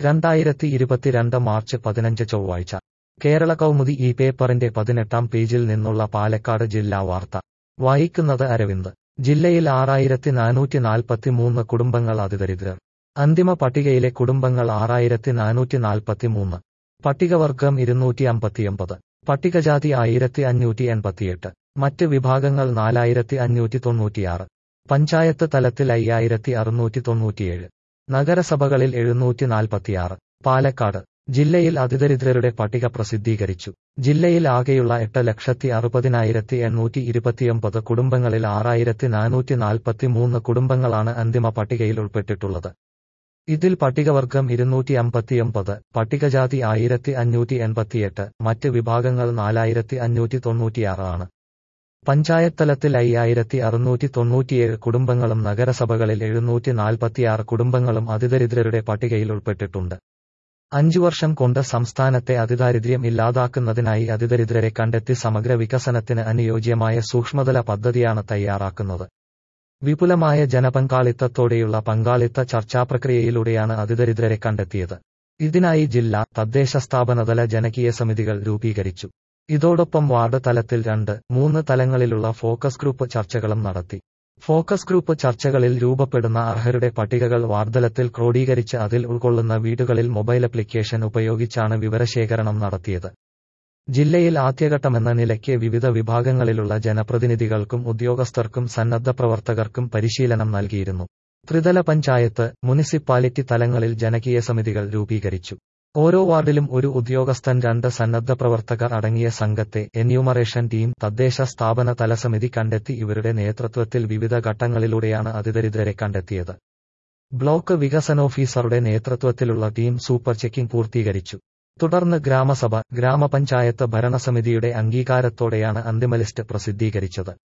രണ്ടായിരത്തി ഇരുപത്തിരണ്ട് മാർച്ച് പതിനഞ്ച് ചൊവ്വാഴ്ച കേരള കൗമുദി ഈ പേപ്പറിന്റെ പതിനെട്ടാം പേജിൽ നിന്നുള്ള പാലക്കാട് ജില്ലാ വാർത്ത വായിക്കുന്നത് അരവിന്ദ് ജില്ലയിൽ ആറായിരത്തി നാനൂറ്റി നാൽപ്പത്തിമൂന്ന് കുടുംബങ്ങൾ അതിദരിദ്രർ അന്തിമ പട്ടികയിലെ കുടുംബങ്ങൾ ആറായിരത്തി നാനൂറ്റി നാൽപ്പത്തിമൂന്ന് പട്ടികവർഗം ഇരുന്നൂറ്റി അമ്പത്തിയൊമ്പത് പട്ടികജാതി ആയിരത്തി അഞ്ഞൂറ്റി എൺപത്തിയെട്ട് മറ്റ് വിഭാഗങ്ങൾ നാലായിരത്തി അഞ്ഞൂറ്റി തൊണ്ണൂറ്റിയാറ് പഞ്ചായത്ത് തലത്തിൽ അയ്യായിരത്തി അറുന്നൂറ്റി തൊണ്ണൂറ്റിയേഴ് നഗരസഭകളിൽ എഴുന്നൂറ്റി നാൽപ്പത്തിയാറ് പാലക്കാട് ജില്ലയിൽ അതിദരിദ്രരുടെ പട്ടിക പ്രസിദ്ധീകരിച്ചു ജില്ലയിൽ ആകെയുള്ള എട്ട് ലക്ഷത്തി അറുപതിനായിരത്തി എണ്ണൂറ്റി ഇരുപത്തിയൊമ്പത് കുടുംബങ്ങളിൽ ആറായിരത്തി നാനൂറ്റി നാൽപ്പത്തിമൂന്ന് കുടുംബങ്ങളാണ് അന്തിമ പട്ടികയിൽ ഉൾപ്പെട്ടിട്ടുള്ളത് ഇതിൽ പട്ടികവർഗം ഇരുന്നൂറ്റി അമ്പത്തിയൊമ്പത് പട്ടികജാതി ആയിരത്തി അഞ്ഞൂറ്റി എൺപത്തിയെട്ട് മറ്റ് വിഭാഗങ്ങൾ നാലായിരത്തി അഞ്ഞൂറ്റി തൊണ്ണൂറ്റിയാറ് ആണ് പഞ്ചായത്തലത്തിൽ അയ്യായിരത്തി അറുന്നൂറ്റി തൊണ്ണൂറ്റിയേഴ് കുടുംബങ്ങളും നഗരസഭകളിൽ എഴുന്നൂറ്റി നാൽപ്പത്തിയാറ് കുടുംബങ്ങളും അതിദരിദ്രരുടെ പട്ടികയിൽ ഉൾപ്പെട്ടിട്ടുണ്ട് അഞ്ചു വർഷം കൊണ്ട് സംസ്ഥാനത്തെ അതിദാരിദ്ര്യം ഇല്ലാതാക്കുന്നതിനായി അതിദരിദ്രരെ കണ്ടെത്തി സമഗ്ര വികസനത്തിന് അനുയോജ്യമായ സൂക്ഷ്മതല പദ്ധതിയാണ് തയ്യാറാക്കുന്നത് വിപുലമായ ജനപങ്കാളിത്തത്തോടെയുള്ള പങ്കാളിത്ത ചർച്ചാപ്രക്രിയയിലൂടെയാണ് അതിദരിദ്രരെ കണ്ടെത്തിയത് ഇതിനായി ജില്ലാ തദ്ദേശ സ്ഥാപനതല ജനകീയ സമിതികൾ രൂപീകരിച്ചു ഇതോടൊപ്പം വാർഡ് തലത്തിൽ രണ്ട് മൂന്ന് തലങ്ങളിലുള്ള ഫോക്കസ് ഗ്രൂപ്പ് ചർച്ചകളും നടത്തി ഫോക്കസ് ഗ്രൂപ്പ് ചർച്ചകളിൽ രൂപപ്പെടുന്ന അർഹരുടെ പട്ടികകൾ വാർഡലത്തിൽ ക്രോഡീകരിച്ച് അതിൽ ഉൾക്കൊള്ളുന്ന വീടുകളിൽ മൊബൈൽ ആപ്ലിക്കേഷൻ ഉപയോഗിച്ചാണ് വിവരശേഖരണം നടത്തിയത് ജില്ലയിൽ ആദ്യഘട്ടമെന്ന നിലയ്ക്ക് വിവിധ വിഭാഗങ്ങളിലുള്ള ജനപ്രതിനിധികൾക്കും ഉദ്യോഗസ്ഥർക്കും സന്നദ്ധ പ്രവർത്തകർക്കും പരിശീലനം നൽകിയിരുന്നു ത്രിതല പഞ്ചായത്ത് മുനിസിപ്പാലിറ്റി തലങ്ങളിൽ ജനകീയ സമിതികൾ രൂപീകരിച്ചു ഓരോ വാർഡിലും ഒരു ഉദ്യോഗസ്ഥൻ രണ്ട് സന്നദ്ധ പ്രവർത്തകർ അടങ്ങിയ സംഘത്തെ എന്യൂമറേഷൻ ടീം തദ്ദേശ സ്ഥാപന തലസമിതി കണ്ടെത്തി ഇവരുടെ നേതൃത്വത്തിൽ വിവിധ ഘട്ടങ്ങളിലൂടെയാണ് അതിദരിദ്രരെ കണ്ടെത്തിയത് ബ്ലോക്ക് വികസനോഫീസറുടെ നേതൃത്വത്തിലുള്ള ടീം സൂപ്പർ ചെക്കിംഗ് പൂർത്തീകരിച്ചു തുടർന്ന് ഗ്രാമസഭ ഗ്രാമപഞ്ചായത്ത് ഭരണസമിതിയുടെ അംഗീകാരത്തോടെയാണ് അന്തിമ ലിസ്റ്റ് പ്രസിദ്ധീകരിച്ചത്